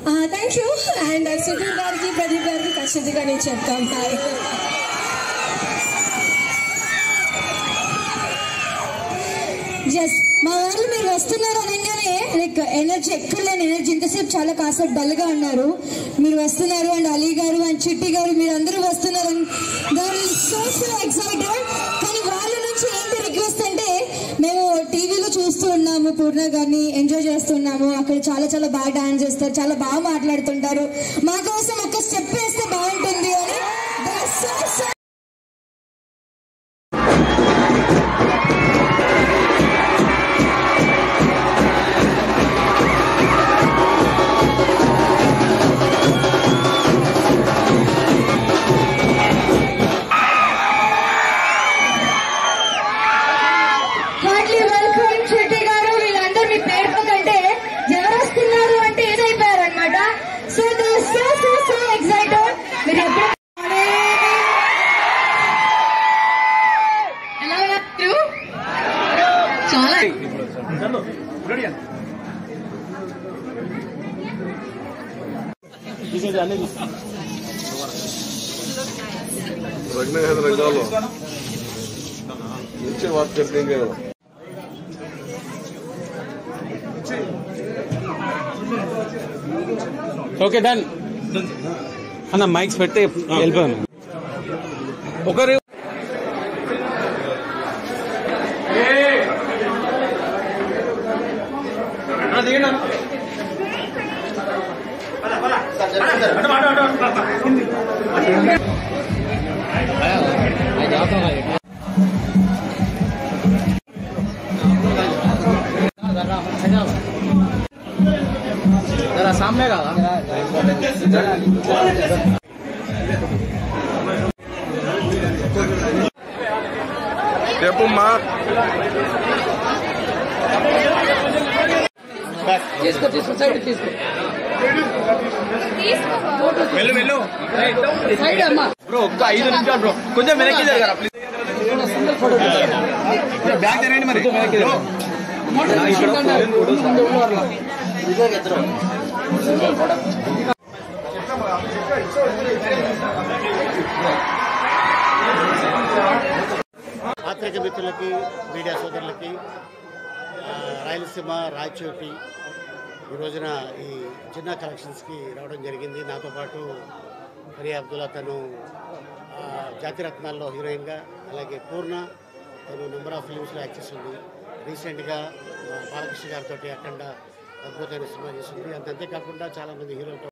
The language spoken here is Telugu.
థ్యాంక్ యూ అండ్ సుధీర్ గారికి ప్రదీప్ గారికి ఖచ్చితంగా నేను చెప్తాం హాయ్ ఎస్ మా వాళ్ళు మీరు వస్తున్నారు అనగానే లైక్ ఎనర్జీ ఎక్కడ లేని ఎనర్జీ ఇంతసేపు చాలా కాసేపు డల్ గా ఉన్నారు మీరు వస్తున్నారు అండ్ అలీ గారు అండ్ చిట్టి గారు మీరు అందరూ వస్తున్నారు సో సో ఎక్సైటెడ్ కానీ వాళ్ళ నుంచి ఏంటి రిక్వెస్ట్ అంటే మేము టీవీలో చూస్తూ ఉన్నాము పూర్ణ గారిని ఎంజాయ్ చేస్తున్నాము అక్కడ చాలా చాలా బాగా డాన్స్ చేస్తారు చాలా బాగా మాట్లాడుతుంటారు మా కోసం ఒక స్టెప్ వేస్తే బాగుంటుంది అని They are so, so heartly welcome Chetty గారు వీళ్ళందరూ మీ పేరు కంటే ఎవరు వస్తున్నారు అంటే ఏదైపోయారు అనమాట so so so so excited మీరు ఎప్పుడు ఎలా ఉన్నారు చాలా रखने हैं तो रख डालो नीचे बात कर देंगे वो ఓకే డన్ అన్న మైక్స్ పెట్టి వెళ్ళిపోయాను ఒకరు సామ్నే కదా చెప్పమ్మా తీసుకో తీసుకో సైడ్ తీసుకో వెళ్ళు వెళ్ళు సైడ్ అమ్మా బ్రో ఒక్క ఐదు నిమిషాలు బ్రో కొంచెం వెనక్కి జరగరా ప్లీజ్ బ్యాగ్ తినండి మరి బ్రో పాత్రిక మిత్రులకి మీడియా సోదరులకి ఆ, రాయలసీమ రాయచోటి ఈ రోజున ఈ చిన్న కలెక్షన్స్కి రావడం జరిగింది నాతో పాటు ఫరియా అబ్దుల్లా తను ఆ, జాతిరత్నాల్లో హీరోయిన్గా అలాగే పూర్ణ తను నెంబర్ ఆఫ్ ఫిలిమ్స్లో యాక్ట్ చేస్తుంది రీసెంట్గా ఆ, బాలకృష్ణ గారితో అఖండ అద్భుతమైన సినిమా చేసింది అంతే అంతేకాకుండా చాలామంది హీరోలతో